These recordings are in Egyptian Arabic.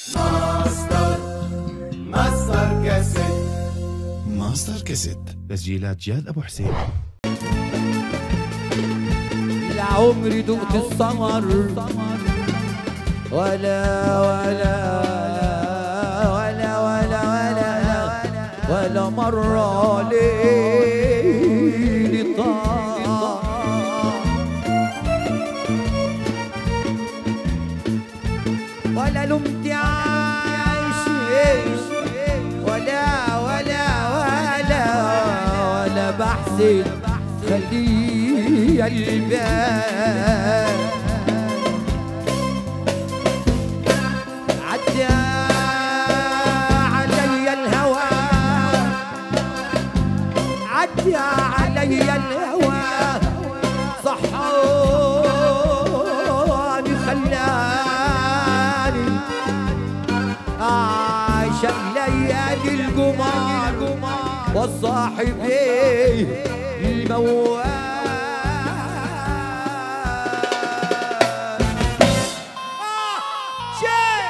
ماستر ماستر كاسيت ماستر كاسيت تسجيلات جاد ابو حسين لعمري دقت السمر ولا ولا ولا ولا ولا ولا مرة ليلي طار ولا لمت عايش ولا ولا ولا ولا بحسن خلي البال عدى علي الهوى عدى علي الهوى صحاني خلاني عاش الليالي القمار والصاحبين الموال آه، شيء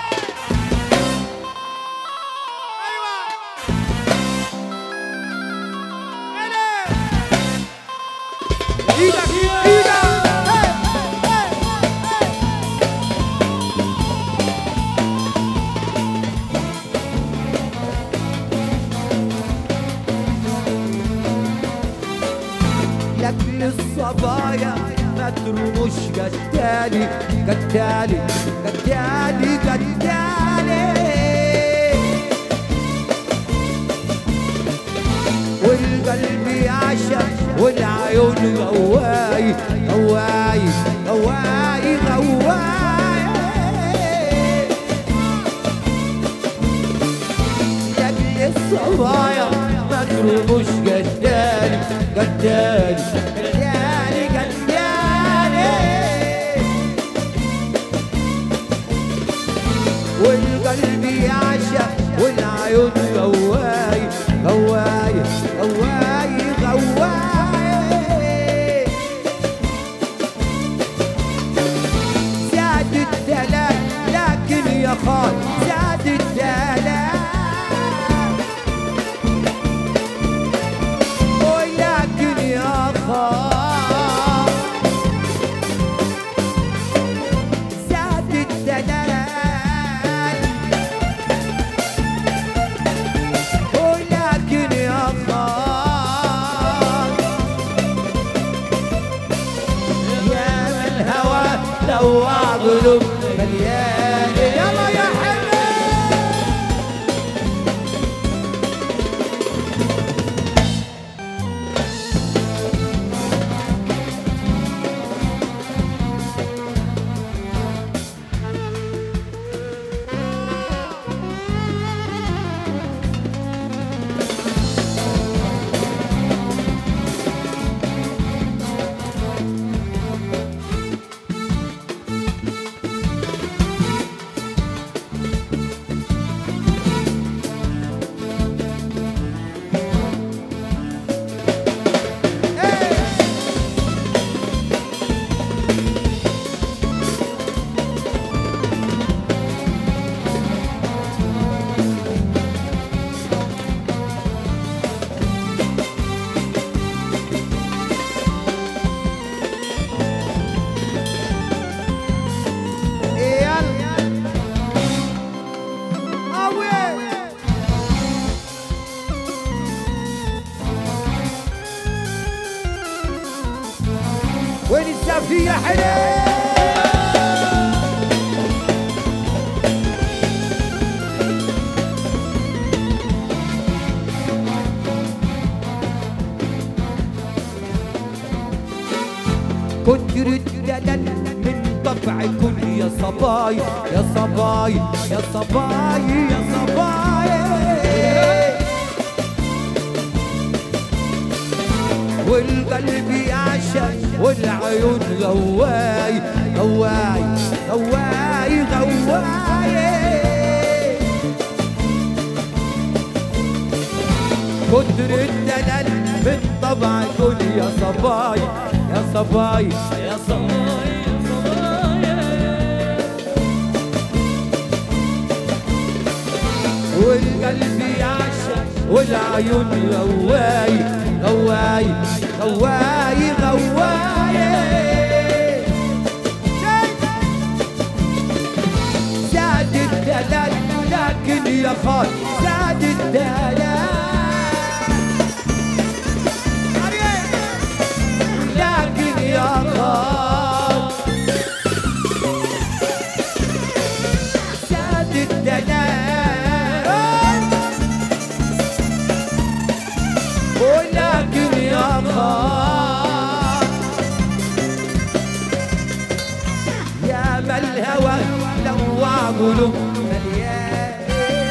ايوه ايدك ايدك هي، هي، هي. لاجل الصبايا ما ترموش قتالي قتالي قتالي قتالي والقلب يعشق والعيون غواي غواي غواي غواي لاجل الصبايا ما ترموش قتالي قتالي قتالي قتالي والقلب يعشق والعيون غواي غواي غواي غواي زاد الدلال لكن يا خال زاد الدلال ولكن يا خال زاد الدلال ولكن يا خال يا من الهوى لو قلوب مليان يلا يا حبيبي يلا قوي وين السفية حلو كتر الدلال من طبع كل يا صباي يا صباي يا صباي يا صباي والقلب يعشق والعيون غواي غواي غواي غواي كتر الدلال من طبع كل يا صباي يا صباي يا صباي يا صباي والعيون غواي غواي غواي غواي زاد الدلال لكن يا خال زاد الدلال لكن يا خال زاد الدلال ولكن يا خال يا ما الهوى لوع قلوب مليان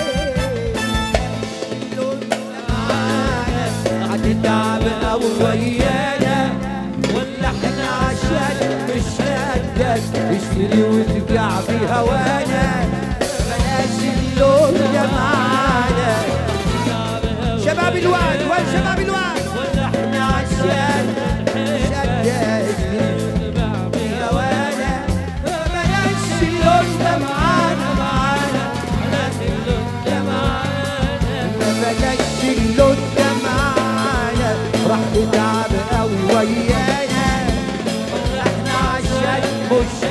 هتتعب او ويانا ولا احنا عشان مش قدك اشتري وتبيع في هوانا بلاش اللون ده معانا شباب الوعد وين شباب الوعد ولا احنا عشان مش قدك في هوانا بلاش اللون ده معانا معانا بلاش اللون ده معانا بلاش اللون ده معانا راح تتعب قوي ويانا ولا احنا عشان مش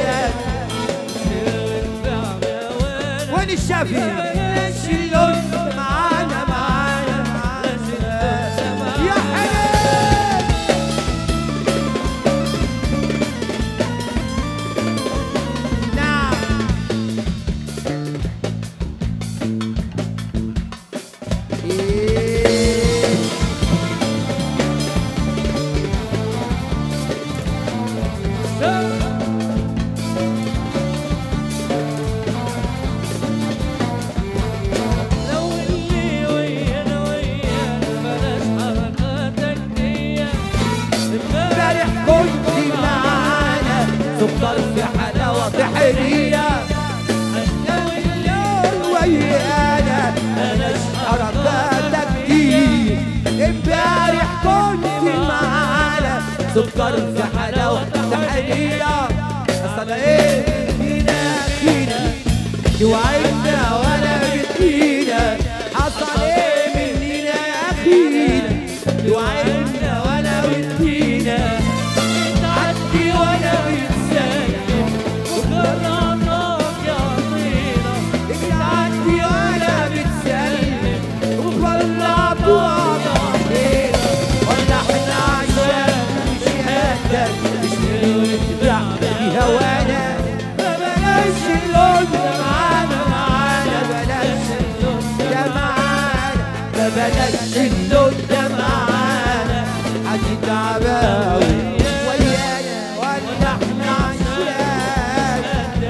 وين الشافي بلاش اللون ده معانا معانا معانا يا حلال نعم إيه. لو اللي ويانا ويانا بلاش حركاتك دي امبارح كنت معانا سكر في حلاوة طحينية لو اللون ويانا بلاش حركاتك دي امبارح كنت معانا سكر في حلاوة طحينية بس انا ايه فينا فينا توعدنا ولا بدينا حصل ايه مننا يا اخينا توعدنا ولا بدينا تعدي وانا بتسلم وقررناك يا طينا تعدي ولا بتسلم وطلعت وعطينا ولا احنا عشان مش قدك اشتري وتبيع في هوانا بلاش اللون ده معانا معانا بلاش اللون ده معانا بلاش اللون ده معانا هتتعب أوي ويانا ولا احنا عشان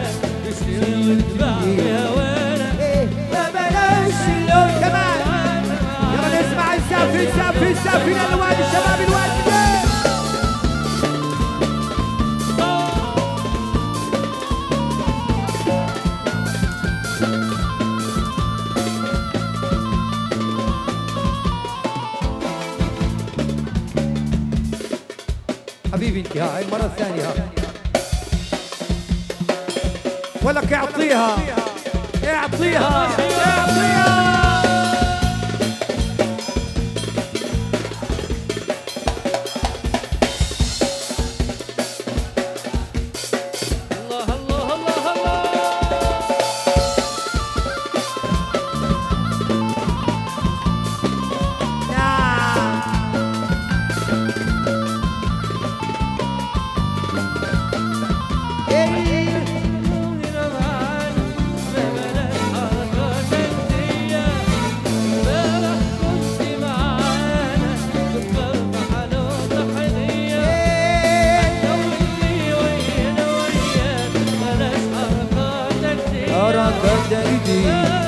إيه، بلاش اللون كمان يلا نسمع السافي السافي السافي الالوان الشباب الواد حبيبي انت ها هاي المره الثانيه ها ولك اعطيها اعطيها اعطيها الله الله الله الله نعم إيه. كوننا معانا ما بلاش حركاتك دي امبارح كنت معانا سكر في حلاوة حنية لو اللي ويانا ويانا بلاش حركاتك دي حركات ايدي